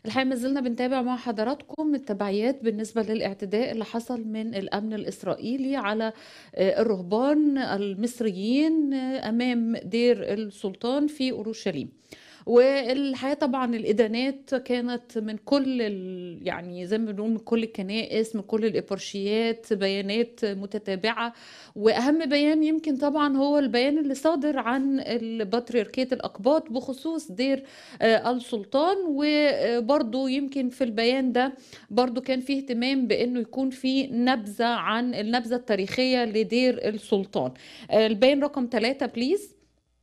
الحقيقة ما زلنا بنتابع مع حضراتكم التبعيات بالنسبة للاعتداء اللي حصل من الأمن الإسرائيلي على آه، الرهبان المصريين آه، أمام دير السلطان في أورشليم والحقيقة طبعا الإدانات كانت من كل ال... يعني زي ما بنقول من كل الكنائس من كل الإبرشيات بيانات متتابعة وأهم بيان يمكن طبعا هو البيان اللي صادر عن البطريركية الأقباط بخصوص دير آه، السلطان وبرضو يمكن في البيان ده برضو كان فيه اهتمام بأنه يكون في نبذة عن النبذة التاريخية لدير السلطان آه، البيان رقم ثلاثة بليز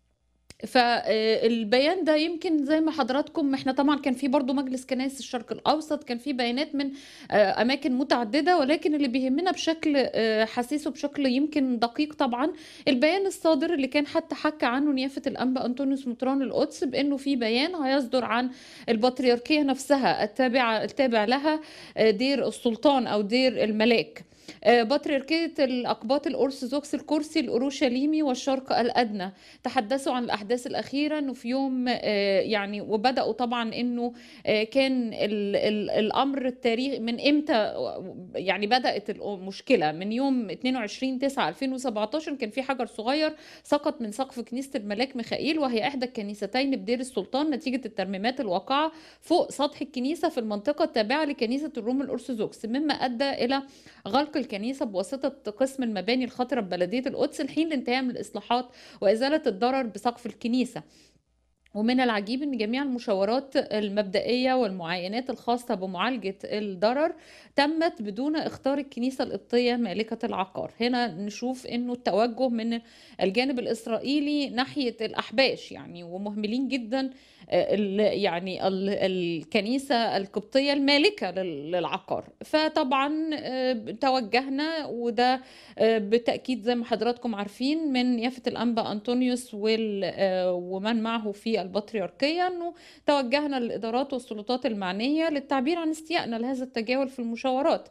فالبيان ده يمكن زي ما حضراتكم احنا طبعا كان في برضو مجلس كنائس الشرق الاوسط كان في بيانات من آه، اماكن متعدده ولكن اللي بيهمنا بشكل آه، حسيسه بشكل يمكن دقيق طبعا البيان الصادر اللي كان حتى حكى عنه نيافه الانبا انطونيوس مطران القدس بانه في بيان هيصدر عن البطريركيه نفسها التابعه التابع لها آه، دير السلطان او دير الملاك آه، بطريركية الأقباط الأرثوذكس الكرسي الأورشليمي والشرق الأدنى تحدثوا عن الأحداث الأخيرة إنه في يوم آه، يعني وبدأوا طبعا إنه آه، كان ال ال الأمر التاريخي من إمتى يعني بدأت المشكلة من يوم 22 9 2017 كان في حجر صغير سقط من سقف كنيسة الملاك ميخائيل وهي إحدى الكنيستين بدير السلطان نتيجة الترميمات الواقعة فوق سطح الكنيسة في المنطقة التابعة لكنيسة الروم الأرثوذكس مما أدى إلى غلق الكنيسة بواسطة قسم المباني الخطرة ببلدية القدس الحين لانتهاء من الإصلاحات وإزالة الضرر بسقف الكنيسة ومن العجيب ان جميع المشاورات المبدئيه والمعاينات الخاصه بمعالجه الضرر تمت بدون اختار الكنيسه القبطيه مالكه العقار هنا نشوف انه التوجه من الجانب الاسرائيلي ناحيه الاحباش يعني ومهملين جدا آه، ال- يعني ال- الكنيسه القبطيه المالكه لل- للعقار فطبعا آه، توجهنا وده آه، بالتاكيد زي ما حضراتكم عارفين من يافه الانبا انطونيوس وال- آه، ومن معه في البطريركيه انه توجهنا للادارات والسلطات المعنيه للتعبير عن استيائنا لهذا التجاهل في المشاورات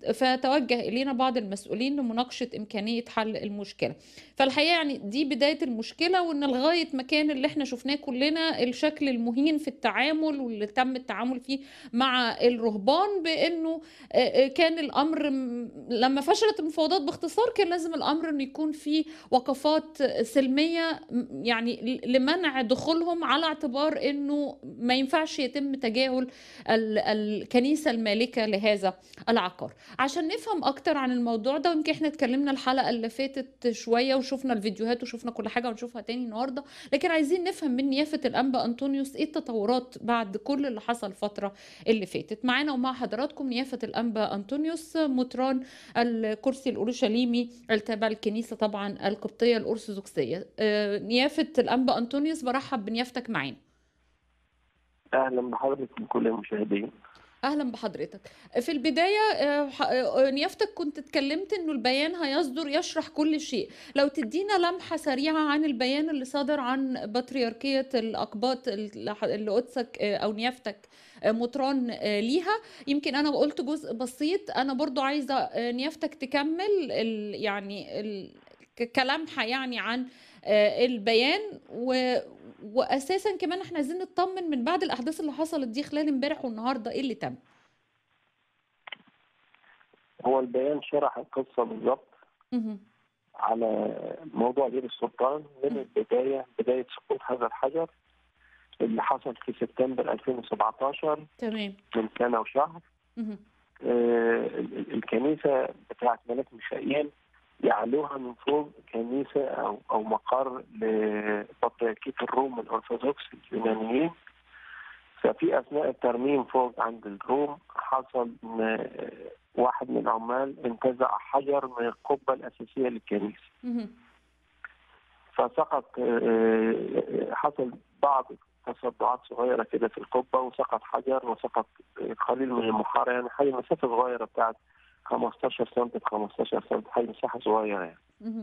فتوجه الينا بعض المسؤولين لمناقشه امكانيه حل المشكله فالحقيقه يعني دي بدايه المشكله وان لغايه ما كان اللي احنا شفناه كلنا الشكل المهين في التعامل واللي تم التعامل فيه مع الرهبان بانه آه، آه، كان الامر م- لما فشلت المفاوضات باختصار كان لازم الامر انه يكون في وقفات سلميه م- يعني ل- لمنع دخولهم على اعتبار انه ما ينفعش يتم تجاهل ال- الكنيسه المالكه لهذا العقار عشان نفهم اكتر عن الموضوع ده ويمكن احنا اتكلمنا الحلقه اللي فاتت شويه وشفنا الفيديوهات وشفنا كل حاجه ونشوفها تاني النهارده لكن عايزين نفهم من يافه الانبا انطونيوس ايه التطورات بعد كل اللي حصل الفتره اللي فاتت معانا ومع حضراتكم نيافه الانبا انطونيوس مطران الكرسي الاورشليمي التابع للكنيسه طبعا القبطيه الارثوذكسيه آه، نيافه الانبا انطونيوس برحب بنيافتك معانا اهلا بحضرتك كل المشاهدين اهلا بحضرتك في البدايه آه، ح- آه، نيافتك كنت اتكلمت انه البيان هيصدر يشرح كل شيء لو تدينا لمحه سريعه عن البيان اللي صدر عن بطريركيه الاقباط اللي ح- اللي قدسك آه، او نيافتك آه، مطران آه، ليها يمكن انا قلت جزء بسيط انا برضو عايزه آه، نيافتك تكمل ال يعني ال ك- كلمحه يعني عن آه، البيان و واساسا كمان احنا عايزين نطمن من بعد الاحداث اللي حصلت دي خلال امبارح والنهارده ايه اللي تم هو البيان شرح القصه بالظبط مهم. على موضوع دير السلطان من البدايه بدايه سقوط هذا الحجر اللي حصل في سبتمبر 2017 تمام من سنه وشهر مهم. آه، ال- ال- الكنيسه بتاعت ملاك ميخائيل يعلوها من فوق كنيسه او او مقر لبطريركيه الروم الارثوذكس اليونانيين ففي اثناء الترميم فوق عند الروم حصل ان واحد من العمال انتزع حجر من القبه الاساسيه للكنيسه مهم. فسقط آه، حصل بعض تصدعات صغيره كده في القبه وسقط حجر وسقط قليل من المحاره يعني حاجه مسافه صغيره بتاعت 15 سم ب 15 سم حاجه مساحه صغيره يعني. مهم.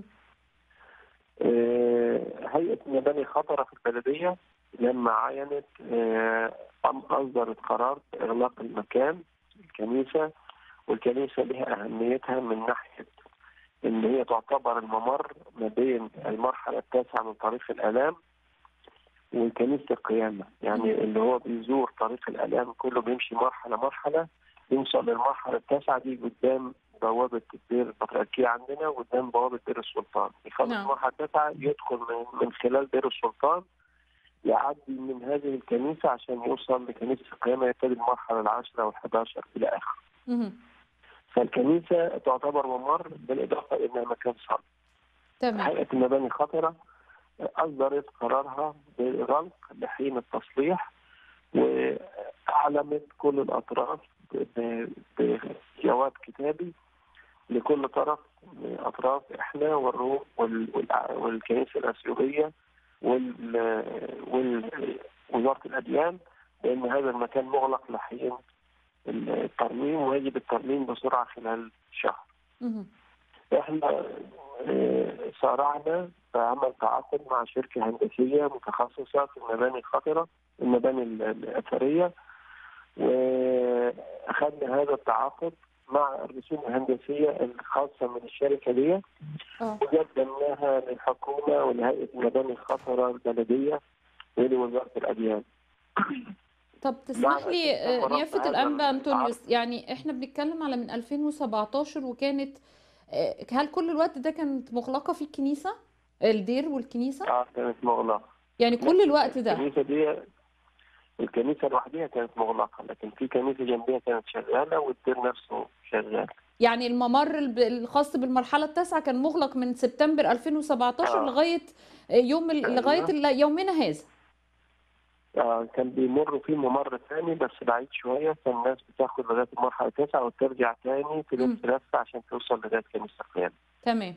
آه، هيئه مباني خطره في البلديه لما عينت آه، أم- اصدرت قرار باغلاق المكان الكنيسه والكنيسه لها اهميتها من ناحيه ان هي تعتبر الممر ما بين المرحله التاسعه من طريق الالام وكنيسة القيامة يعني مم. اللي هو بيزور طريق الآلام كله بيمشي مرحلة مرحلة يوصل للمرحلة التاسعة دي قدام بوابة الدير البطريركية عندنا وقدام بوابة دير السلطان يخلص نعم. المرحلة التاسعة يدخل من, من خلال دير السلطان يعدي من هذه الكنيسة عشان يوصل لكنيسة القيامة يبتدي المرحلة العاشرة والحداشر إلى آخره مهم. فالكنيسة تعتبر ممر بالإضافة إلى مكان صلاة تمام هيئة المباني الخطرة أصدرت قرارها بالغلق لحين التصليح وأعلمت كل الأطراف ب- بجواب كتابي لكل طرف من أطراف إحنا والروم وال- والع- والكنيسة الأثيوبية ووزارة الأديان بأن هذا المكان مغلق لحين الترميم ويجب الترميم بسرعة خلال شهر. مهم. احنا آه، سارعنا بعمل تعاقد مع شركه هندسيه متخصصه في المباني الخطره المباني ال- الاثريه واخذنا هذا التعاقد مع الرسوم الهندسيه الخاصه من الشركه دي اه وقدمناها للحكومه ولهيئه المباني الخطره البلديه ولوزاره الاديان. طب تسمح مع لي آه، استمرار نيافة هذا الأنبا العرض. أنطونيوس يعني احنا بنتكلم على من 2017 وكانت آه، هل كل الوقت ده كانت مغلقة في الكنيسة الدير والكنيسة اه كانت مغلقه. يعني كل الوقت ده الكنيسه دي الكنيسه لوحدها كانت مغلقه لكن في كنيسه جنبيها كانت شغاله والدير نفسه شغال. يعني الممر الب- الخاص بالمرحلة التاسعة كان مغلق من سبتمبر 2017 آه. لغاية يوم ال- أيوة. لغاية ال- يومنا هذا آه، كان بيمر فيه ممر ثاني بس بعيد شويه فالناس بتاخد لغايه المرحله التاسعه وترجع ثاني تلف لفه عشان توصل لغايه كنيسه القيامه. تمام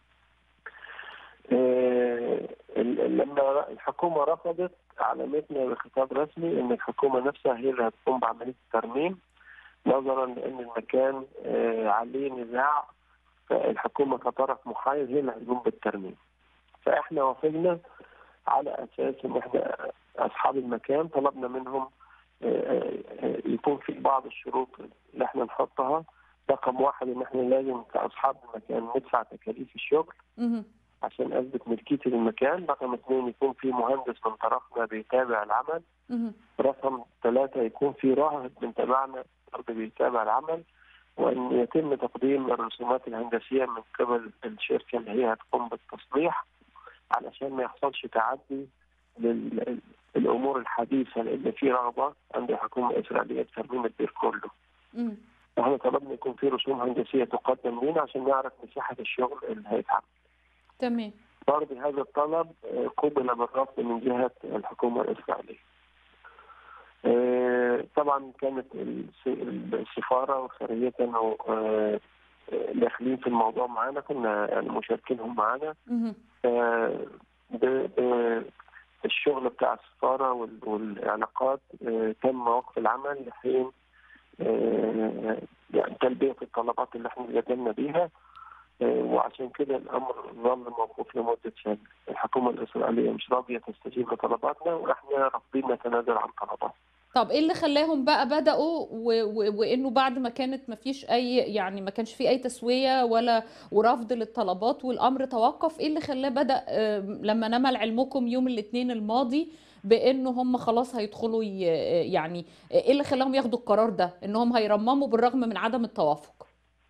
آه، ال- لما الحكومه رفضت علمتنا بخطاب رسمي ان الحكومه نفسها هي اللي هتقوم بعمليه الترميم نظرا لان المكان آه، عليه نزاع فالحكومه كطرف محايد هي اللي هتقوم بالترميم. فاحنا وافقنا على اساس ان احنا اصحاب المكان طلبنا منهم آه، آه، يكون في بعض الشروط اللي احنا نحطها رقم واحد ان احنا لازم كاصحاب المكان ندفع تكاليف الشغل مهم. عشان اثبت ملكيتي للمكان، رقم اثنين يكون في مهندس من طرفنا بيتابع العمل، مهم. رقم ثلاثة يكون في راهب من تبعنا برضه بيتابع العمل وأن يتم تقديم الرسومات الهندسية من قبل الشركة اللي هي هتقوم بالتصليح علشان ما يحصلش تعدي للأمور الحديثة لأن في رغبة عند الحكومة الإسرائيلية في ترميم الدير كله. مم. احنا طلبنا يكون في رسوم هندسية تقدم لنا عشان نعرف مساحة الشغل اللي هيتعمل. تمام برضه هذا الطلب آه، قبل بالرفض من جهة الحكومة الإسرائيلية. آه، طبعا كانت الس- السفارة والخارجية كانوا آه، آه، داخلين في الموضوع معانا كنا يعني مشاركينهم معانا مهم. آه، ب- ب- الشغل بتاع السفارة وال- والعلاقات آه، تم وقف العمل لحين آه، يعني تلبية الطلبات اللي احنا قدمنا بيها آه، وعشان كده الامر ظل موقوف لمده سنه، الحكومه الاسرائيليه مش راضيه تستجيب لطلباتنا واحنا رافضين نتنازل عن طلباتنا. طب ايه اللي خلاهم بقى بدأوا و... و... وانه بعد ما كانت ما فيش اي يعني ما كانش في اي تسوية ولا ورفض للطلبات والامر توقف ايه اللي خلاه بدأ آه، لما نمل علمكم يوم الاثنين الماضي بانه هم خلاص هيدخلوا ي... يعني ايه اللي خلاهم ياخدوا القرار ده انهم هيرمموا بالرغم من عدم التوافق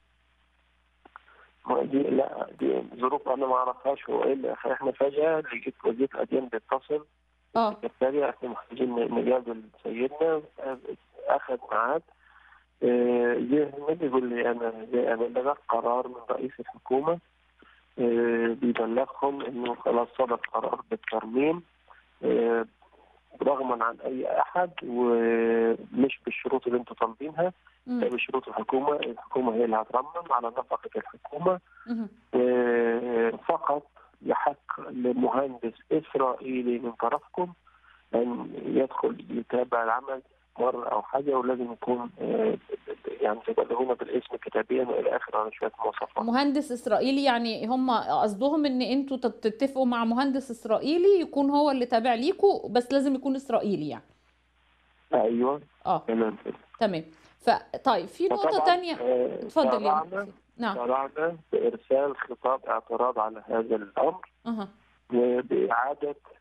ما دي لا دي ظروف انا ما اعرفهاش هو ايه اللي احنا فجاه لقيت وزير الاديان بيتصل اه بالتالي احنا محتاجين نقابل سيدنا آه، اخذ ميعاد آه، جه النبي يقول لي انا جاي ابلغك قرار من رئيس الحكومه آه، بيبلغهم انه خلاص صدر قرار بالترميم آه، رغما عن اي احد ومش بالشروط اللي انتم طالبينها مم. لا بشروط الحكومه، الحكومه هي اللي هترمم على نفقه الحكومه مهم. وفقط يحق لمهندس اسرائيلي من طرفكم ان يدخل يتابع العمل مره او حاجه ولازم يكون آه، يعني تبلغونا بالاسم كتابيا والى اخره على شويه مواصفات. مهندس اسرائيلي يعني هم قصدهم ان انتوا تت- تتفقوا مع مهندس اسرائيلي يكون هو اللي تابع ليكوا بس لازم يكون اسرائيلي يعني ايوه اه تمام كده. تمام فطيب في نقطة فطبعاً، تانية آه، اتفضل يا سارعنا مهندس. نعم سارعنا بارسال خطاب اعتراض على هذا الامر اها وبإعادة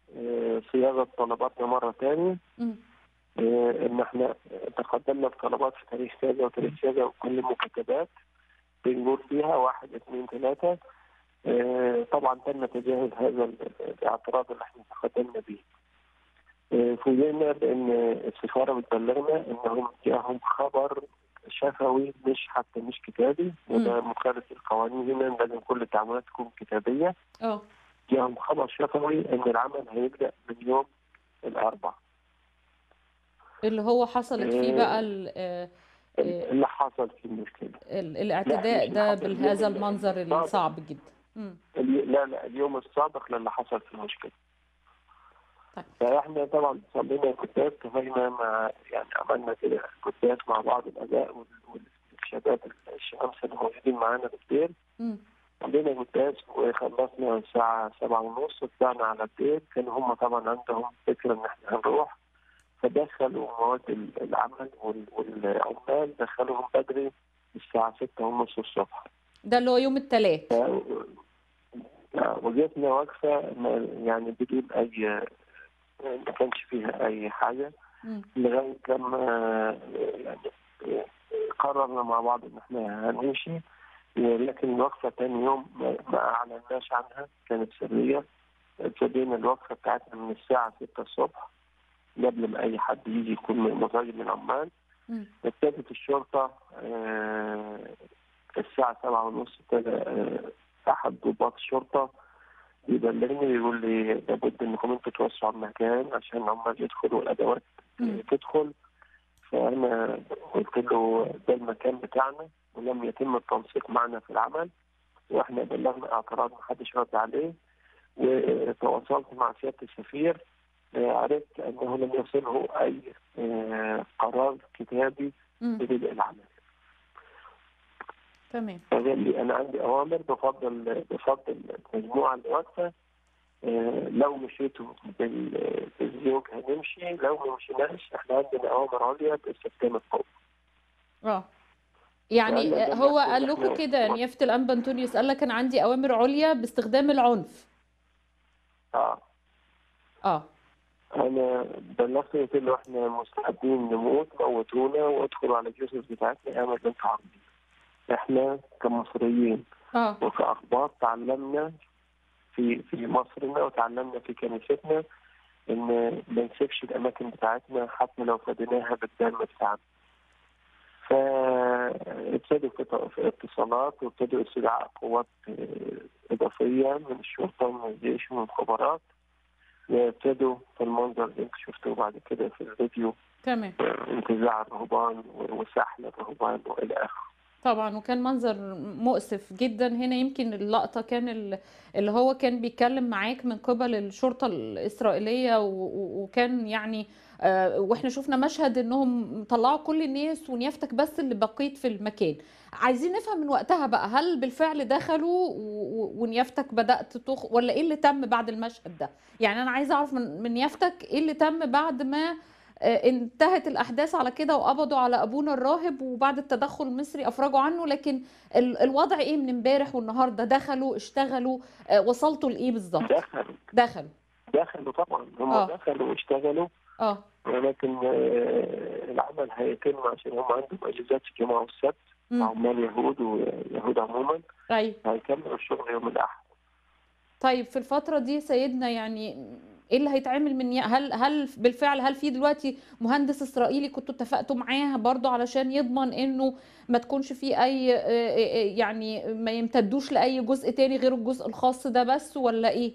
آه، صياغه طلباتنا مره ثانيه مم. ان احنا تقدمنا بطلبات في تاريخ كذا وتاريخ كذا وكل المكتبات بنقول فيها واحد اثنين ثلاثه آه، طبعا تم تجاهل هذا ال- الاعتراض اللي احنا تقدمنا به. آه، فوجئنا بان السفاره بتبلغنا انهم جاهم خبر شفوي مش حتى مش كتابي وده مخالف للقوانين هنا لازم كل التعاملات تكون كتابيه اه جاهم خبر شفوي ان العمل هيبدا من يوم الاربعاء اللي هو حصلت فيه آه، بقى ال- آه، آه، اللي حصل في المشكله ال- الاعتداء مش ده الحصل. بهذا اليوم المنظر السابق. الصعب جدا مم. الي- لا لا اليوم السابق للي حصل في المشكله طيب. فاحنا طبعا صلينا كتاب اتفقنا مع يعني عملنا كده كتاب مع بعض الاداء وال- والشباب الشمس اللي موجودين معانا بالليل مم. عندنا كتاب وخلصنا الساعة سبعة ونص طلعنا على البيت كانوا هم طبعا عندهم فكرة إن إحنا هنروح فدخلوا مواد ال- العمل وال- والعمال دخلوهم بدري الساعة ستة ونص الصبح ده اللي هو يوم الثلاث ف- وجدنا واقفة ما- يعني بدون أي ما كانش فيها أي حاجة مم. لغاية لما يعني قررنا مع بعض إن إحنا هنمشي لكن الوقفة تاني يوم ما ما أعلناش عنها كانت سرية ابتدينا الوقفة بتاعتنا من الساعة 6 الصبح قبل ما أي حد يجي يكون مزاج من العمال مم. ابتدت الشرطة آه، الساعة سبعة ونص ابتدى آه، أحد ضباط الشرطة يبلغني يقول لي لابد إنكم أنتوا توسعوا المكان عشان العمال يدخلوا والأدوات مم. تدخل فأنا قلت له ده المكان بتاعنا ولم يتم التنسيق معنا في العمل واحنا بلغنا اعتراض محدش رد عليه وتواصلت مع سياده السفير آه، عرفت انه لم يصله اي آه، قرار كتابي مم. ببدء العمل تمام فقال لي انا عندي اوامر بفضل بفضل المجموعه اللي واقفه آه، لو مشيتوا بال- بالزوج هنمشي لو ما مشيناش احنا عندنا اوامر عليا باستخدام القوه اه يعني لأن ده هو المفروض قال لكم إحنا- كده نيافة الأنبا أنطونيوس قال لك أنا عندي أوامر عليا باستخدام العنف اه اه انا بلغت قلت له احنا مستعدين نموت موتونا وادخلوا على الجثث بتاعتنا اعمل بنت عربي احنا كمصريين اه وفي اخبار تعلمنا في في مصرنا وتعلمنا في كنيستنا ان ما نسيبش الاماكن بتاعتنا حتى لو فديناها بالدم بتاعنا. فابتدوا في في اتصالات وابتدوا استدعاء قوات آه، اضافيه من الشرطه ومن الجيش ومن الخبرات وابتدوا في المنظر اللي انت شفته بعد كده في الفيديو تمام آه، انتزاع الرهبان وسحل الرهبان والى اخره. طبعا وكان منظر مؤسف جدا هنا يمكن اللقطة كان ال- اللي هو كان بيتكلم معاك من قبل الشرطة الإسرائيلية و- و- وكان يعني آه، واحنا شفنا مشهد انهم طلعوا كل الناس ونيافتك بس اللي بقيت في المكان عايزين نفهم من وقتها بقى هل بالفعل دخلوا و- و- ونيافتك بدأت تخ ولا ايه اللي تم بعد المشهد ده يعني انا عايزه اعرف من من نيافتك ايه اللي تم بعد ما آه، انتهت الأحداث على كده وقبضوا على أبونا الراهب وبعد التدخل المصري أفرجوا عنه لكن ال- الوضع إيه من امبارح والنهاردة دخلوا اشتغلوا آه، وصلتوا لإيه بالظبط دخلوا دخلوا دخلوا طبعا هم آه. دخلوا واشتغلوا اه ولكن آه، العمل هيتم عشان هم عندهم اجازات الجمعه والسبت مم. عمال يهود ويهود عموما أيوة هيكملوا الشغل يوم الاحد طيب في الفترة دي سيدنا يعني ايه اللي هيتعمل من ي- هل هل بالفعل هل في دلوقتي مهندس اسرائيلي كنتوا اتفقتوا معاه برضو علشان يضمن انه ما تكونش في اي آه، آه، يعني ما يمتدوش لاي جزء تاني غير الجزء الخاص ده بس ولا ايه؟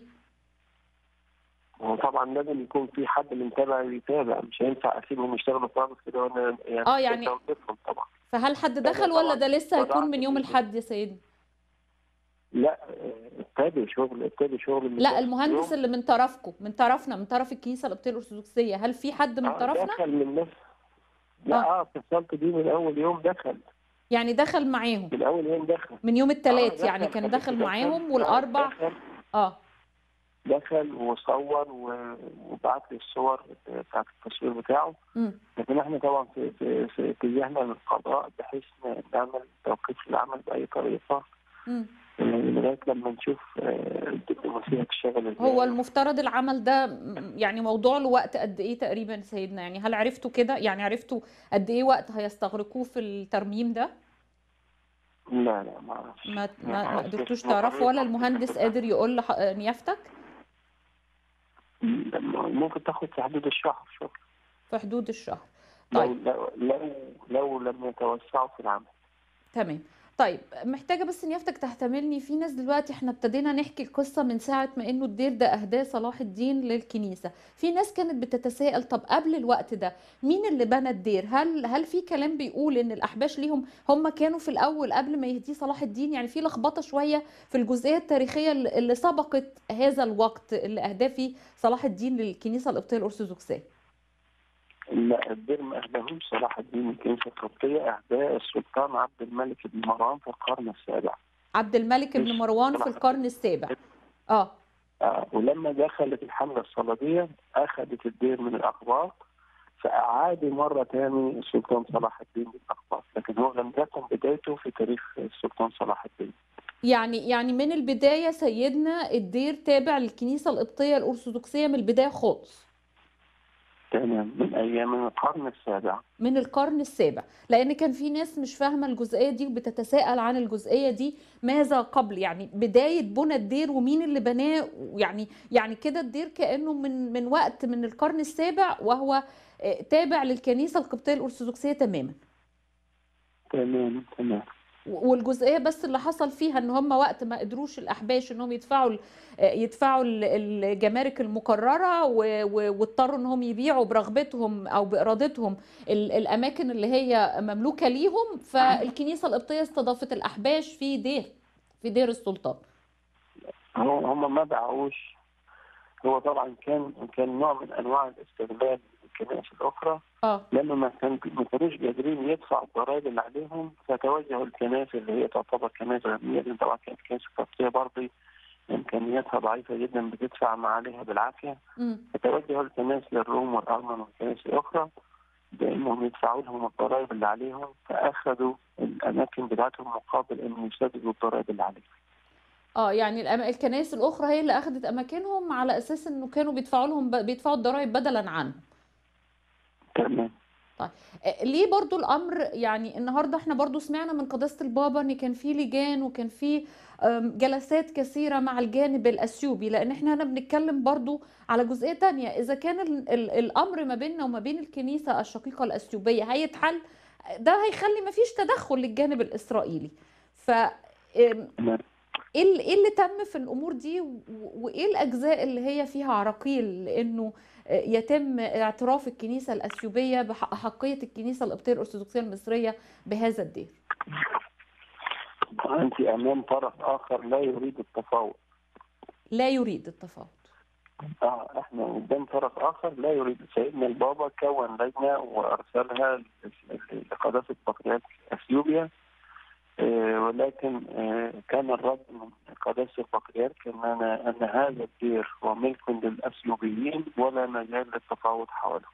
وطبعا لازم يكون في حد من تبعي يتابع مش هينفع اسيبهم يشتغلوا خالص كده وانا يعني آه، يعني- توقفهم طبعا فهل حد طبعاً دخل ولا طبعاً. ده لسه هيكون طبعاً. من يوم الحد يا سيدنا؟ لا آه، ابتدوا شغل ابتدوا شغل من لا نفس المهندس اليوم. اللي من طرفكم من طرفنا من طرف الكنيسة القبطية الأرثوذكسية هل في حد من آه، طرفنا؟ دخل من نفس لا اه اتصلت بيه من اول يوم دخل يعني دخل معاهم من اول يوم دخل من يوم الثلاث آه، يعني دخل. كان دخل دخل. معاهم آه، والأربع دخل اه دخل وصور و- وبعت لي الصور بتاعت التصوير بتاعه مم. لكن احنا طبعا في في في اتجاهنا للقضاء بحيث نعمل توقيف العمل باي طريقه مم. آه، لغايه لما نشوف آه، الدبلوماسيه تشتغل ازاي هو المفترض العمل ده م- يعني موضوع له وقت قد ايه تقريبا سيدنا يعني هل عرفتوا كده يعني عرفتوا قد ايه وقت هيستغرقوه في الترميم ده لا لا ما اعرفش ما ما ما, ما اعرفش قدرتوش بس تعرفوا ولا مقرر المهندس قادر يقول لح- نيافتك ممكن تاخد في حدود الشهر شهر في حدود الشهر لو طيب لو لو, لو لم يتوسعوا في العمل تمام طيب محتاجة بس نيافتك تحتملني في ناس دلوقتي احنا ابتدينا نحكي القصة من ساعة ما انه الدير ده اهداه صلاح الدين للكنيسة في ناس كانت بتتساءل طب قبل الوقت ده مين اللي بنى الدير هل هل في كلام بيقول ان الاحباش ليهم هم كانوا في الاول قبل ما يهديه صلاح الدين يعني في لخبطة شوية في الجزئية التاريخية اللي اللي سبقت هذا الوقت اللي اهداه فيه صلاح الدين للكنيسة القبطية الارثوذكسية لا الدير ما اهداهوش صلاح الدين الكنيسه القبطيه اهداه السلطان عبد الملك بن مروان في القرن السابع عبد الملك بن مش مروان في صلاح الدين القرن السابع اه آه، ولما دخلت الحملة الصليبية أخذت الدير من الأقباط فأعاد مرة تاني السلطان صلاح الدين للأقباط لكن هو لم يكن بدايته في تاريخ السلطان صلاح الدين يعني يعني من البداية سيدنا الدير تابع للكنيسة القبطية الأرثوذكسية من البداية خالص تمام من أيام القرن السابع من القرن السابع لأن كان في ناس مش فاهمة الجزئية دي وبتتساءل عن الجزئية دي ماذا قبل يعني بداية بنى الدير ومين اللي بناه يعني يعني كده الدير كأنه من من وقت من القرن السابع وهو آه، تابع للكنيسة القبطية الأرثوذكسية تماما تمام تمام والجزئيه بس اللي حصل فيها ان هم وقت ما قدروش الاحباش انهم يدفعوا ال- يدفعوا ال- الجمارك المكرره و- و- واضطروا انهم يبيعوا برغبتهم او بارادتهم ال- الاماكن اللي هي مملوكه ليهم فالكنيسه القبطيه استضافت الاحباش في دير في دير السلطان هو هم ما باعوش هو طبعا كان كان نوع من أنواع الاستغلال الكنائس الأخرى اه لما ما كان ما كانوش قادرين يدفعوا الضرائب اللي عليهم فتوجهوا الكنائس اللي هي تعتبر كنائس غنية لأن طبعا كانت الكنائس القبطية برضه إمكانياتها ضعيفة جدا بتدفع ما عليها بالعافية امم فتوجهوا الكنائس للروم والأرمن والكنائس الأخرى بأنهم يدفعوا لهم الضرائب اللي عليهم فأخذوا الأماكن بتاعتهم مقابل أن يسددوا الضرائب اللي عليهم اه يعني الأما- الكنائس الاخرى هي اللي اخذت اماكنهم على اساس انه كانوا بيدفعوا لهم بيدفعوا الضرائب بدلا عنهم تمام طيب آه، ليه برضو الامر يعني النهارده احنا برضو سمعنا من قداسه البابا ان كان في لجان وكان في آم، جلسات كثيره مع الجانب الاثيوبي لان احنا هنا بنتكلم برضو على جزئيه تانية اذا كان ال ال الامر ما بيننا وما بين الكنيسه الشقيقه الاثيوبيه هيتحل ده هيخلي ما فيش تدخل للجانب الاسرائيلي ف آم، تمام ايه ال- إيه اللي تم في الامور دي و- وايه الاجزاء اللي هي فيها عراقيل لانه يتم اعتراف الكنيسه الاثيوبيه باحقيه الكنيسه القبطيه الارثوذكسيه المصريه بهذا الدير أنت أمام طرف آخر لا يريد التفاوض لا يريد التفاوض آه إحنا قدام طرف آخر لا يريد سيدنا البابا كون لجنة وأرسلها لقداسة بطريرك أثيوبيا آه، ولكن آه، كان الرد من قداسة البطريرك أن أنا أن هذا الدير هو ملك للأثيوبيين ولا مجال للتفاوض حوله.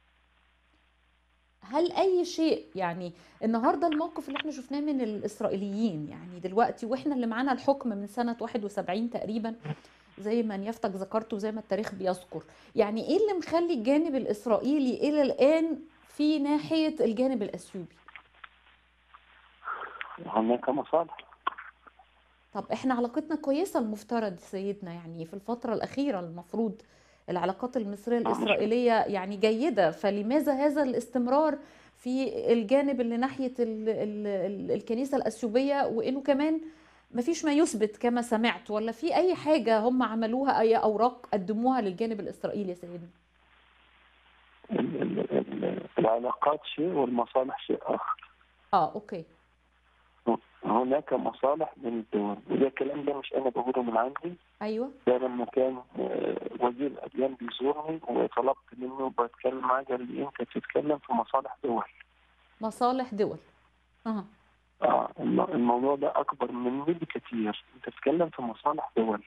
هل اي شيء يعني النهارده الموقف اللي احنا شفناه من الاسرائيليين يعني دلوقتي واحنا اللي معانا الحكم من سنه 71 تقريبا زي ما نيافتك ذكرت وزي ما التاريخ بيذكر يعني ايه اللي مخلي الجانب الاسرائيلي الى الان في ناحيه الجانب الاثيوبي هناك مصالح طب احنا علاقتنا كويسة المفترض سيدنا يعني في الفترة الأخيرة المفروض العلاقات المصرية الإسرائيلية يعني جيدة فلماذا هذا الاستمرار في الجانب اللي ناحية ال ال ال الكنيسة الأثيوبية وإنه كمان مفيش ما يثبت كما سمعت ولا في أي حاجة هم عملوها أي أوراق قدموها للجانب الإسرائيلي يا سيدنا ال- ال- ال- العلاقات شيء والمصالح شيء آخر. اه اوكي هناك مصالح بين الدول وده الكلام ده مش أنا بقوله من عندي ايوه ده لما كان آه، وزير الأديان بيزورني وطلبت منه بتكلم معاه قال لي أنت بتتكلم في مصالح دول. مصالح دول اه اه الم- الموضوع ده اكبر مني بكثير انت بتتكلم في مصالح دول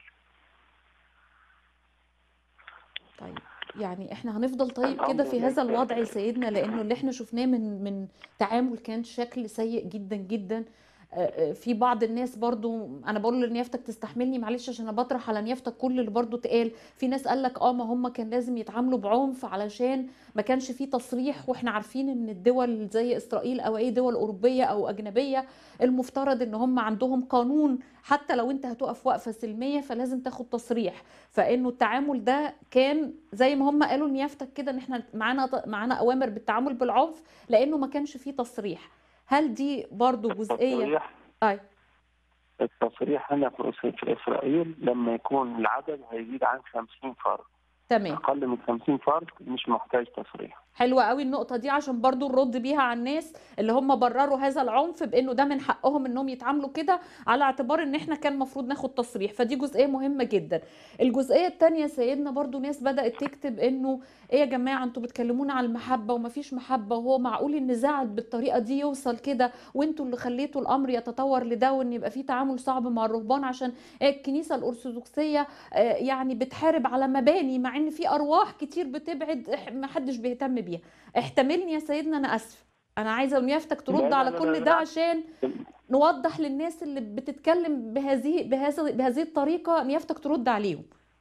طيب يعني احنا هنفضل طيب الأمر كده في هذا ليس- الوضع يا سيدنا لانه اللي احنا شفناه من من تعامل كان شكل سيء جدا جدا آه، آه، في بعض الناس برضو انا بقول لنيافتك تستحملني معلش عشان انا بطرح على نيافتك كل اللي برضو اتقال في ناس قال لك اه ما هم كان لازم يتعاملوا بعنف علشان ما كانش في تصريح واحنا عارفين ان الدول زي اسرائيل او اي دول اوروبيه او اجنبيه المفترض ان هم عندهم قانون حتى لو انت هتقف وقفه سلميه فلازم تاخد تصريح فانه التعامل ده كان زي ما هم قالوا لنيافتك كده ان احنا معانا معانا اوامر بالتعامل بالعنف لانه ما كانش فيه تصريح هل دي برضو جزئيه التصريح اي التصريح هنا في إس- في اسرائيل لما يكون العدد هيزيد عن 50 فرد تمام اقل من 50 فرد مش محتاج تصريح حلوة قوي النقطة دي عشان برضو نرد بيها على الناس اللي هم برروا هذا العنف بانه ده من حقهم انهم يتعاملوا كده على اعتبار ان احنا كان المفروض ناخد تصريح فدي جزئية مهمة جدا الجزئية التانية سيدنا برضو ناس بدأت تكتب انه ايه يا جماعة انتوا بتكلمونا على المحبة ومفيش محبة وهو معقول النزاع بالطريقة دي يوصل كده وانتوا اللي خليتوا الامر يتطور لده وان يبقى في تعامل صعب مع الرهبان عشان الكنيسة الارثوذكسية آه، يعني بتحارب على مباني مع ان في ارواح كتير بتبعد إح- محدش بيهتم بيها احتملني يا سيدنا انا اسفه انا عايزه نيافتك لا ترد لا على لا كل لا ده لا. عشان نوضح للناس اللي بتتكلم بهذه بهذه بهذه الطريقه نيافتك ترد عليهم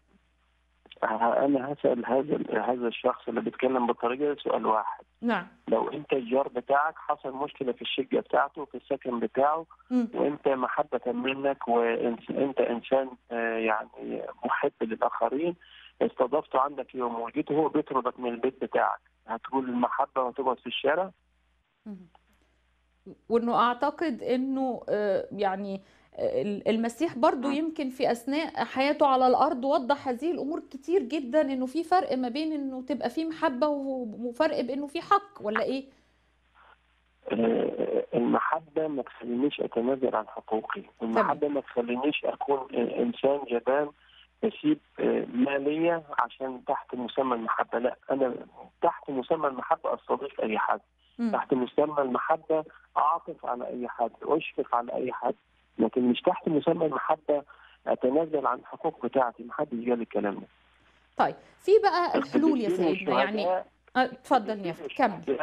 انا هسال هذا هذا الشخص اللي بيتكلم بالطريقه دي سؤال واحد نعم لو انت الجار بتاعك حصل مشكله في الشقه بتاعته في السكن بتاعه مم. وانت محبه منك وانت انسان آه، يعني محب للاخرين استضفته عندك يوم ولقيته هو بيطردك من البيت بتاعك هتقول المحبه وتقعد في الشارع مم. وانه اعتقد انه آه، يعني آه، المسيح برضو مم. يمكن في اثناء حياته على الارض وضح هذه الامور كتير جدا انه في فرق ما بين انه تبقى في محبه و- وفرق بانه في حق ولا ايه آه، المحبة ما تخلينيش أتنازل عن حقوقي المحبة ما تخلينيش أكون آه، إنسان جبان بسيب آه، ما ليا عشان تحت مسمى المحبة لا أنا تحت مسمى المحبة أستضيف أي حد مم. تحت مسمى المحبة أعطف على أي حد أشفق على أي حد لكن مش تحت مسمى المحبة أتنازل عن الحقوق بتاعتي محدش قال الكلام ده طيب في بقى الحلول يا القديسين سيدنا يعني والشهداء آه، اتفضل نيافتك كمل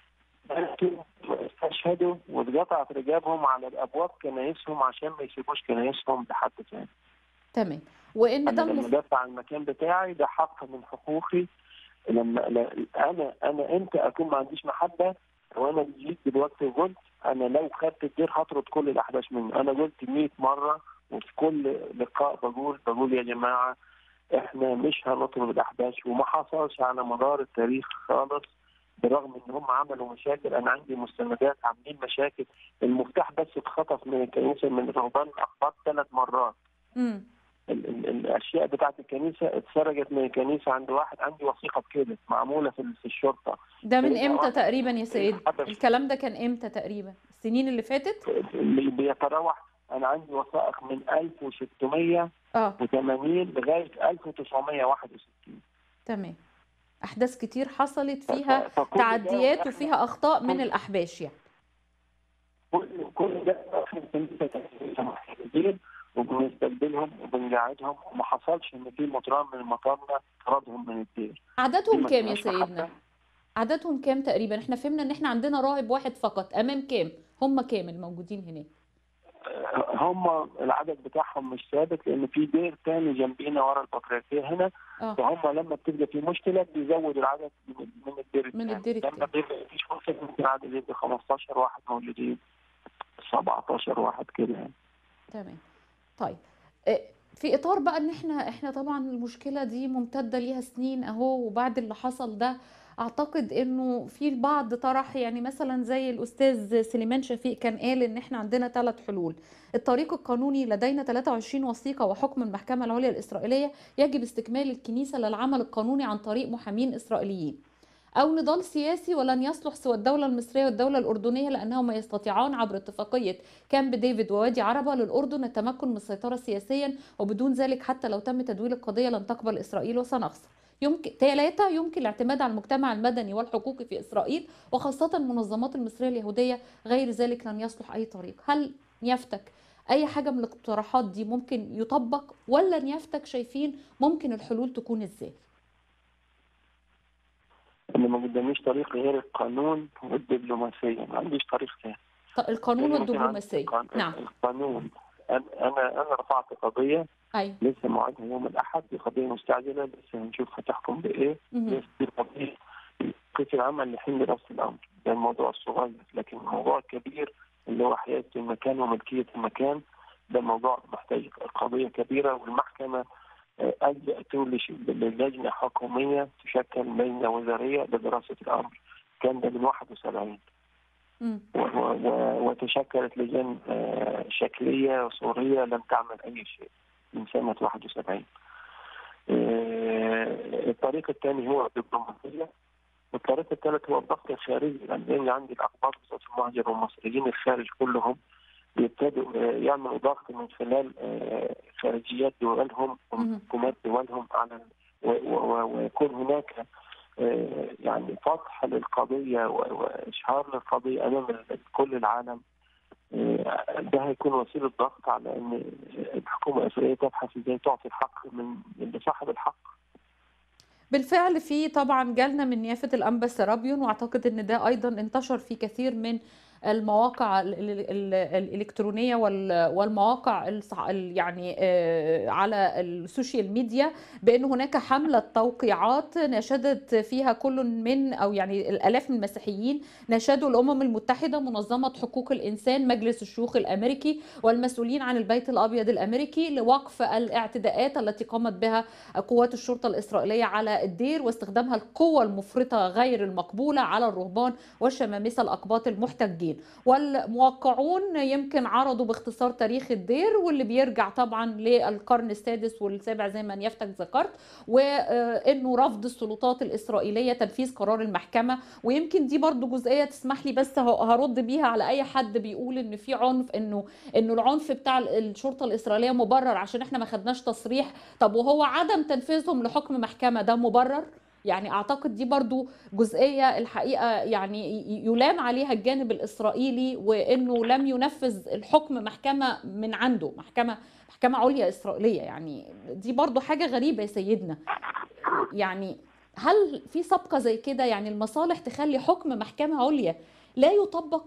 استشهدوا واتقطعت رجابهم على الابواب كنايسهم عشان ما يسيبوش كنايسهم لحد تاني تمام وان انا ده لما المف... ادافع عن المكان بتاعي ده حق من حقوقي لما لا انا انا امتى اكون ما عنديش محبه وانا جيت دلوقتي وقلت انا لو خدت الدير هطرد كل الاحداث منه انا قلت 100 مره وفي كل لقاء بقول بقول يا جماعه احنا مش هنطرد الاحداث وما حصلش على مدار التاريخ خالص بالرغم ان هم عملوا مشاكل انا عندي مستندات عاملين مشاكل المفتاح بس اتخطف من الكنيسه من رهبان الاخبار ثلاث مرات مم. ال- ال- الاشياء بتاعت الكنيسه اتسرقت من الكنيسه عند واحد عندي وثيقه بكده معموله في في الشرطه ده من هي امتى واحد- تقريبا يا سيد حدث. الكلام ده كان امتى تقريبا السنين اللي فاتت اللي بيتراوح انا عندي وثائق من 1680 اه لغايه 1961 تمام احداث كتير حصلت ف- فيها فكل ده تعديات إحنا- وفيها اخطاء من كل- الاحباش يعني كل كل ده في الكنيسه كنيسه محتاجين وبنستقبلهم وبنقعدهم وما حصلش ان في مطران من المطارنا طردهم من الدير دي عددهم ما كام يا اسمهاش سيدنا محبة. عددهم كام تقريبا احنا فهمنا ان احنا عندنا راهب واحد فقط امام كام هم كام الموجودين هناك هم العدد بتاعهم مش ثابت لان في دير تاني جنبينا ورا البطريركيه هنا اه فهم لما بتبقى في مشكله بيزودوا العدد من من الدير من التاني. الدير لما التاني. بيبقى فيش مشكله ممكن العدد يبقى 15 واحد موجودين 17 واحد كده يعني تمام طيب آه، في اطار بقى ان احنا احنا طبعا المشكله دي ممتده ليها سنين اهو وبعد اللي حصل ده اعتقد انه في البعض طرح يعني مثلا زي الاستاذ سليمان شفيق كان قال ان احنا عندنا ثلاث حلول الطريق القانوني لدينا 23 وثيقه وحكم المحكمه العليا الاسرائيليه يجب استكمال الكنيسه للعمل القانوني عن طريق محامين اسرائيليين أو نضال سياسي ولن يصلح سوى الدولة المصرية والدولة الأردنية لأنهما يستطيعان عبر اتفاقية كامب ديفيد ووادي عربة للأردن التمكن من السيطرة سياسيا وبدون ذلك حتى لو تم تدويل القضية لن تقبل إسرائيل وسنخسر يمكن ثلاثة يمكن الاعتماد على المجتمع المدني والحقوقي في إسرائيل وخاصة المنظمات المصرية اليهودية غير ذلك لن يصلح أي طريق هل نيفتك أي حاجة من الاقتراحات دي ممكن يطبق ولا نيفتك شايفين ممكن الحلول تكون إزاي؟ انا ما قداميش طريق غير القانون والدبلوماسيه ما عنديش طريق تاني ط القانون يعني مثلا والدبلوماسية، القان- نعم، القانون أنا أنا أنا رفعت قضية أيوه، لسه موعدها يوم الأحد دي قضية مستعجلة لسه هنشوف هتحكم بإيه اهم، بس دي قضية قيس العمل لحل رأس الأمر ده الموضوع الصغير لكن الموضوع الكبير اللي هو حيازة المكان وملكية المكان ده موضوع محتاج قضية كبيرة والمحكمة آه، ألجأت لش- للجنة حكومية تشكل لجنة وزارية لدراسة الأمر كان ده من 71 إمم، و- و- و- وتشكلت لجان آه، شكلية صورية لم تعمل أي شيء من سنة 71 آه، الطريق الثاني هو الدبلوماسية والطريق الثالث هو الضغط الخارجي لأن عندي الأخبار بصوت المهاجر والمصريين الخارج كلهم بيبتدوا آه، يعملوا ضغط من خلال آه، خارجيات دولهم اهم. وحكومات دولهم على و- و- و- ويكون هناك آه، يعني فتح للقضية و- وإشهار للقضية أمام ال- كل العالم آه، ده هيكون وسيلة ضغط على أن الحكومة الإسرائيلية تبحث إزاي تعطي الحق من من صاحب الحق بالفعل في طبعا جالنا من نيافة الأنبا سرابيون واعتقد ان ده ايضا انتشر في كثير من المواقع ال- ال- ال- الإلكترونية وال- والمواقع الصح- ال- يعني آه، على السوشيال ميديا بأن هناك حملة توقيعات نشدت فيها كل من أو يعني الآلاف من المسيحيين نشدوا الأمم المتحدة منظمة حقوق الإنسان مجلس الشيوخ الأمريكي والمسؤولين عن البيت الأبيض الأمريكي لوقف الاعتداءات التي قامت بها قوات الشرطة الإسرائيلية على الدير واستخدامها القوة المفرطة غير المقبولة على الرهبان والشمامسة الأقباط المحتجين والموقعون يمكن عرضوا باختصار تاريخ الدير واللي بيرجع طبعا للقرن السادس والسابع زي ما نيافتك ذكرت وانه رفض السلطات الاسرائيليه تنفيذ قرار المحكمه ويمكن دي برضو جزئيه تسمح لي بس ه- هرد بيها على اي حد بيقول ان في عنف انه انه العنف بتاع الشرطه الاسرائيليه مبرر عشان احنا ما خدناش تصريح طب وهو عدم تنفيذهم لحكم محكمه ده مبرر يعني اعتقد دي برضو جزئيه الحقيقه يعني ي- يلام عليها الجانب الاسرائيلي وانه لم ينفذ الحكم محكمه من عنده محكمه محكمه عليا اسرائيليه يعني دي برضو حاجه غريبه يا سيدنا يعني هل في سابقه زي كده يعني المصالح تخلي حكم محكمه عليا لا يطبق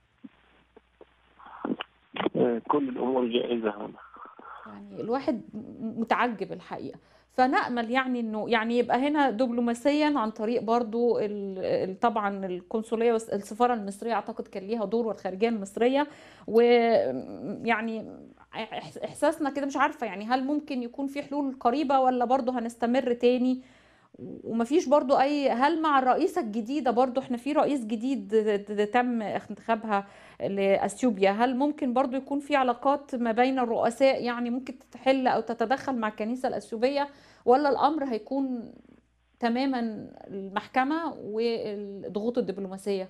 آه، كل الأمور جائزة هنا يعني الواحد م- متعجب الحقيقة فنأمل يعني انه يعني يبقى هنا دبلوماسيا عن طريق برضو ال- ال- طبعا القنصلية والسفارة المصرية اعتقد كان ليها دور والخارجية المصرية ويعني احساسنا كده مش عارفة يعني هل ممكن يكون في حلول قريبة ولا برضو هنستمر تاني ومفيش برضو اي هل مع الرئيسة الجديدة برضو احنا في رئيس جديد تم انتخابها لاثيوبيا هل ممكن برضو يكون في علاقات ما بين الرؤساء يعني ممكن تحل او تتدخل مع الكنيسة الاثيوبية ولا الامر هيكون تماما المحكمة والضغوط الدبلوماسية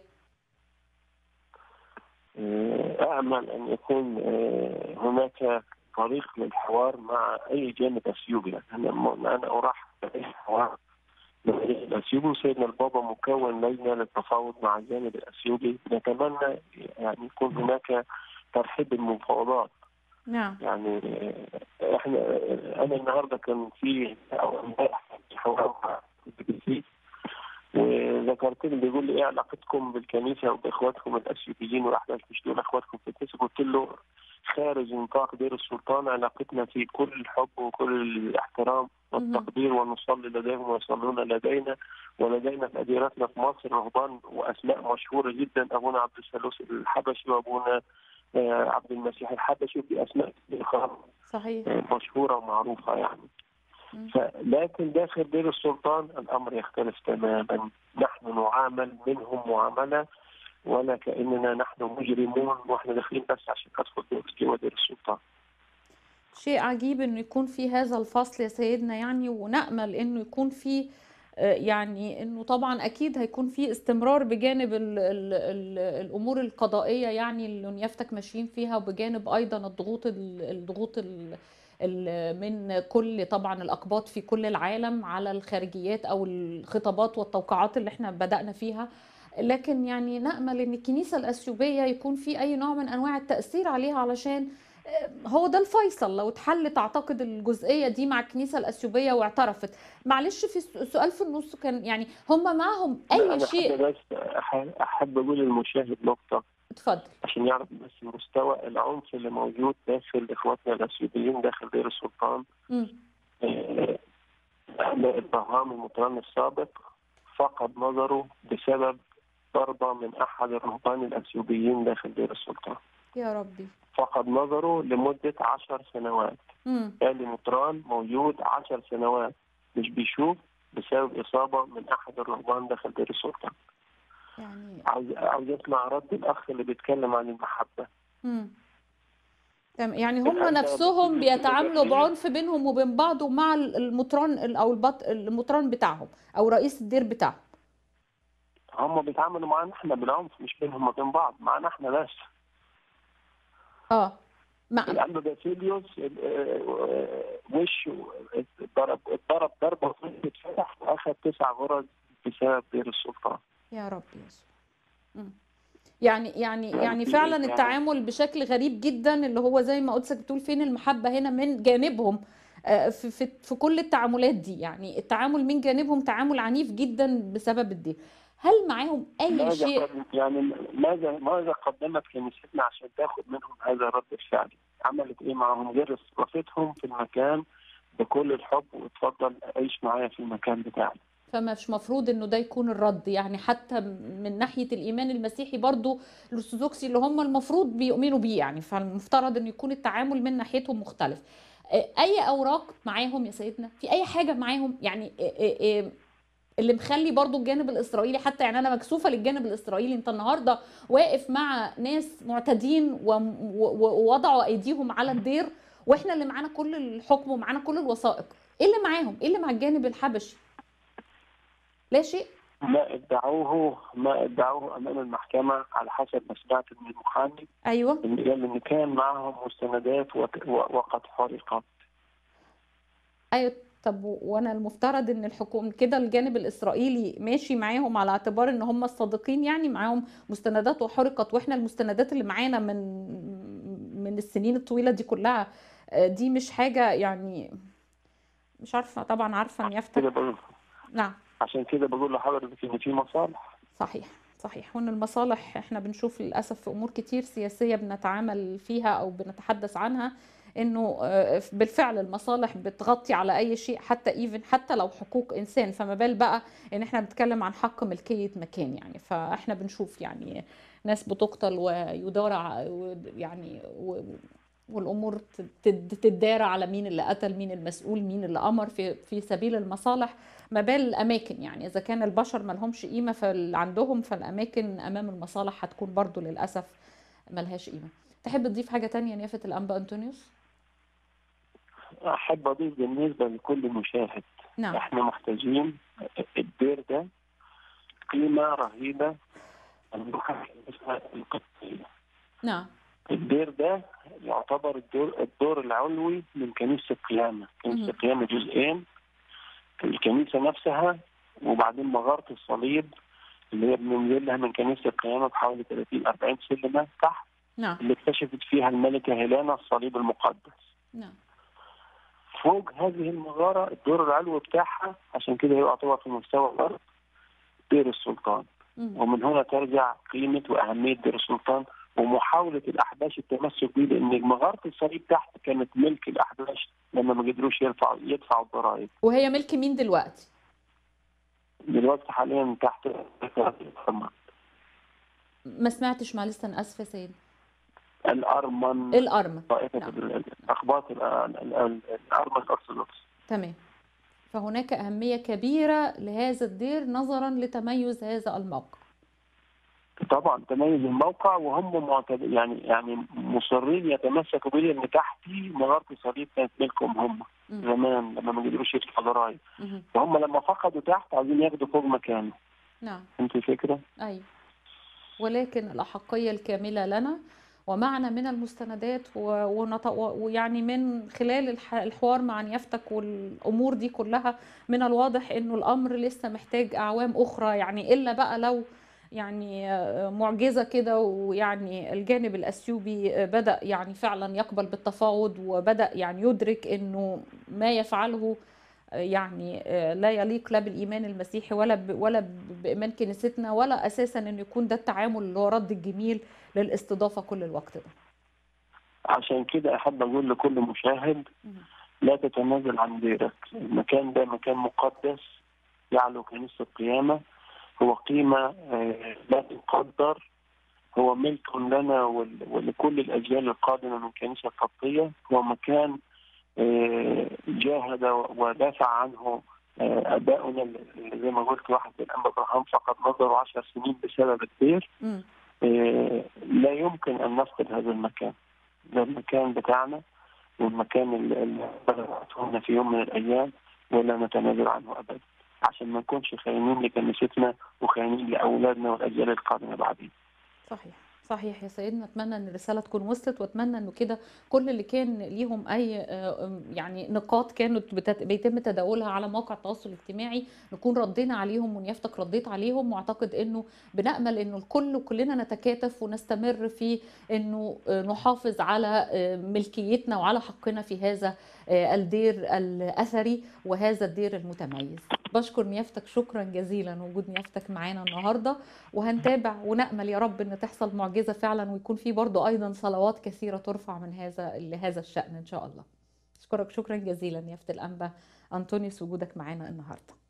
آه، أأمل أن يكون آه، هناك طريق للحوار مع أي جانب أثيوبي أنا م- أنا أرحب بأي حوار مع الجانب الأثيوبي وسيدنا البابا مكون لجنة للتفاوض مع الجانب الأثيوبي نتمنى يعني يكون هناك ترحيب بالمفاوضات نعم يعني آه، احنا آه، انا النهارده كان في او امبارح كان في حوار مع البي بي سي وذكرت لي بيقول لي ايه علاقتكم بالكنيسه وباخواتكم الاثيوبيين واحنا مش دول اخواتكم في الكنيسه قلت له خارج نطاق دير السلطان علاقتنا في كل الحب وكل الاحترام والتقدير ونصلي لديهم ويصلون لدينا ولدينا في اديرتنا في مصر رهبان واسماء مشهوره جدا ابونا عبد الثالوث الحبشي وابونا آه، عبد المسيح الحبشي وفي اسماء كتير خالص صحيح مشهورة ومعروفة يعني مم. ف- لكن داخل دير السلطان الأمر يختلف تماما نحن نعامل منهم معاملة ولا كأننا نحن مجرمون واحنا داخلين بس عشان ندخل دير- جوه دير السلطان شيء عجيب انه يكون في هذا الفصل يا سيدنا يعني ونأمل انه يكون في آه، يعني انه طبعا اكيد هيكون في استمرار بجانب ال ال ال الامور القضائيه يعني اللي نيافتك ماشيين فيها وبجانب ايضا الضغوط ال- الضغوط ال ال- من كل طبعا الاقباط في كل العالم على الخارجيات او الخطابات والتوقعات اللي احنا بدأنا فيها لكن يعني نأمل ان الكنيسه الاثيوبيه يكون في اي نوع من انواع التأثير عليها علشان هو ده الفيصل لو اتحلت اعتقد الجزئيه دي مع الكنيسه الاثيوبيه واعترفت معلش في سؤال في النص كان يعني هم معهم اي أنا شيء بس أح- أحب أقول للمشاهد نقطة اتفضل عشان يعرف بس مستوى العنف اللي موجود داخل إخواتنا الأثيوبيين داخل دير السلطان مم. آه، إبراهام المطران السابق فقد نظره بسبب ضربة من أحد الرهبان الأثيوبيين داخل دير السلطان يا ربي فقد نظره لمدة عشر سنوات مم. آل مطران موجود عشر سنوات مش بيشوف بسبب إصابة من أحد الرهبان داخل دير السلطان يعني عاوز عاوز يسمع رد الأخ اللي بيتكلم عن المحبة مم. تمام يعني هم الآن نفسهم بتيجي بيتعاملوا تبقى- بعنف بينهم وبين بعض ومع المطران ال- او البط... المطران بتاعهم او رئيس الدير بتاعهم هم بيتعاملوا معانا احنا بالعنف مش بينهم وبين بعض معانا احنا بس اه مع الأنبا باسيليوس آه، وشه اتضرب اتضرب ضربة اتفتح وأخذ تسع غرز بسبب دير السلطان يا رب يسوع مم. يعني يعني يعني يعني في فعلا يعني- التعامل بشكل غريب جدا اللي هو زي ما قدسك بتقول فين المحبة هنا من جانبهم آه، في في في كل التعاملات دي يعني التعامل من جانبهم تعامل عنيف جدا بسبب الدين هل معاهم اي ماذا شيء قد- يعني ماذا ماذا قدمت كنيستنا عشان تاخد منهم هذا الرد الفعلي؟ عملت ايه معهم غير استضافتهم في المكان بكل الحب وتفضل عيش معايا في المكان بتاعي. فمش مفروض انه ده يكون الرد يعني حتى من ناحية الايمان المسيحي برضو الارثوذكسي اللي هم المفروض بيؤمنوا بيه يعني فالمفترض انه يكون التعامل من ناحيتهم مختلف آه، اي اوراق معاهم يا سيدنا في اي حاجة معاهم يعني آه، آه، آه، اللي مخلي برضو الجانب الاسرائيلي حتى يعني انا مكسوفة للجانب الاسرائيلي انت النهاردة واقف مع ناس معتدين وم- و- و- ووضعوا ايديهم على الدير واحنا اللي معانا كل الحكم ومعانا كل الوثائق ايه اللي معاهم ايه اللي مع الجانب الحبشي لا شيء ما ادعوه ما ادعوه امام المحكمه على حسب ما سمعت من المحامي ايوه ان قال ان كان معهم مستندات وك- و- وقد حرقت. ايوه طب و- وانا المفترض ان الحكومه كده الجانب الاسرائيلي ماشي معاهم على اعتبار ان هم الصادقين يعني معاهم مستندات وحرقت واحنا المستندات اللي معانا من من السنين الطويله دي كلها آه، دي مش حاجه يعني مش عارفه طبعا عارفه ان كده يفتح بقول نعم عشان كده بقول لحضرتك ان في مصالح صحيح صحيح وان المصالح احنا بنشوف للاسف في امور كتير سياسيه بنتعامل فيها او بنتحدث عنها انه آه، بالفعل المصالح بتغطي على اي شيء حتى ايفن حتى لو حقوق انسان فما بال بقى ان احنا بنتكلم عن حق ملكيه مكان يعني فاحنا بنشوف يعني ناس بتقتل ويدار ع- يعني و- والامور تد- تتدارى على مين اللي قتل مين المسؤول مين اللي امر في في سبيل المصالح ما بال الاماكن يعني اذا كان البشر ما لهمش قيمه فعندهم فالاماكن امام المصالح هتكون برضو للاسف ملهاش قيمه تحب تضيف حاجه تانية نيافه الانبا انطونيوس احب اضيف بالنسبه لكل مشاهد نعم احنا محتاجين الدير ده قيمه رهيبه نروح اسمها القدسيه نعم الدير ده يعتبر الدور الدور العلوي من كنيسه القيامه، كنيسه مهم. القيامه جزئين الكنيسه نفسها وبعدين مغاره الصليب اللي هي بننزل لها من كنيسه القيامه بحوالي 30 40 سلمه تحت نعم اللي اكتشفت فيها الملكه هيلانا الصليب المقدس. نعم فوق هذه المغاره الدور العلوي بتاعها عشان كده هي يعتبر في مستوى الارض دير السلطان. مم. ومن هنا ترجع قيمة وأهمية دير السلطان ومحاولة الأحباش التمسك به لأن مغارة الصليب تحت كانت ملك الأحباش لما ما قدروش يرفعوا يدفعوا الضرائب وهي ملك مين دلوقتي دلوقتي حاليا تحت الأرمن ما سمعتش معلش انا اسفه يا سيد الأرمن الارمن طائفة نعم. ال- الأخباط ال- ال- ال- الأرمن الأرثوذكس تمام فهناك أهمية كبيرة لهذا الدير نظرا لتميز هذا الموقع طبعا تميز الموقع وهم معتد يعني يعني مصرين يتمسكوا به لأن تحتي مغارة الصليب كانت ملكهم هم مم. زمان لما ما قدروش يدفعوا ضرائب مهم. فهم لما فقدوا تحت عايزين ياخدوا فوق مكانه نعم انت فكره أيوة ولكن الأحقية الكاملة لنا ومعنا من المستندات و- ونط- و- ويعني من خلال الح- الحوار مع نيافتك والأمور دي كلها من الواضح إنه الأمر لسه محتاج أعوام أخرى يعني إلا بقى لو يعني آه، معجزة كده ويعني الجانب الأثيوبي آه، بدأ يعني فعلا يقبل بالتفاوض وبدأ يعني يدرك إنه ما يفعله آه، يعني آه، لا يليق لا بالإيمان المسيحي ولا ب- ولا ب- بإيمان كنيستنا ولا أساسا إنه يكون ده التعامل اللي هو رد الجميل للاستضافة كل الوقت ده. عشان كده أحب أقول لكل مشاهد لا تتنازل عن ديرك المكان ده مكان مقدس يعلو كنيسة القيامة هو قيمة آه، لا تقدر هو ملك لنا ول- ولكل الأجيال القادمة من الكنيسة القبطية هو مكان آه، جاهد ودافع عنه آه، آباؤنا اللي زي ما قلت واحد من الأنبا إبراهيم فقد نظروا عشر سنين بسبب الدير مم. آه، لا يمكن أن نفقد هذا المكان ده المكان بتاعنا والمكان اللي اللي بدأتونا في يوم من الأيام ولا نتنازل عنه أبدا عشان ما نكونش خاينين لكنيستنا وخاينين لأولادنا والأجيال القادمة بعدين صحيح صحيح يا سيدنا اتمنى ان الرساله تكون وصلت واتمنى انه كده كل اللي كان ليهم اي آه، يعني نقاط كانت بتت- بيتم تداولها على مواقع التواصل الاجتماعي نكون ردينا عليهم ونيافتك رديت عليهم واعتقد انه بنامل انه الكل وكلنا نتكاتف ونستمر في انه آه، نحافظ على آه، ملكيتنا وعلى حقنا في هذا آه، الدير الاثري وهذا الدير المتميز بشكر نيافتك شكرا جزيلا وجود نيافتك معانا النهارده وهنتابع ونأمل يا رب ان تحصل معجزة فعلا ويكون في برضو ايضا صلوات كثيرة ترفع من هذا لهذا الشأن ان شاء الله اشكرك شكرا جزيلا يا فتى الانبا انطونيوس وجودك معانا النهارده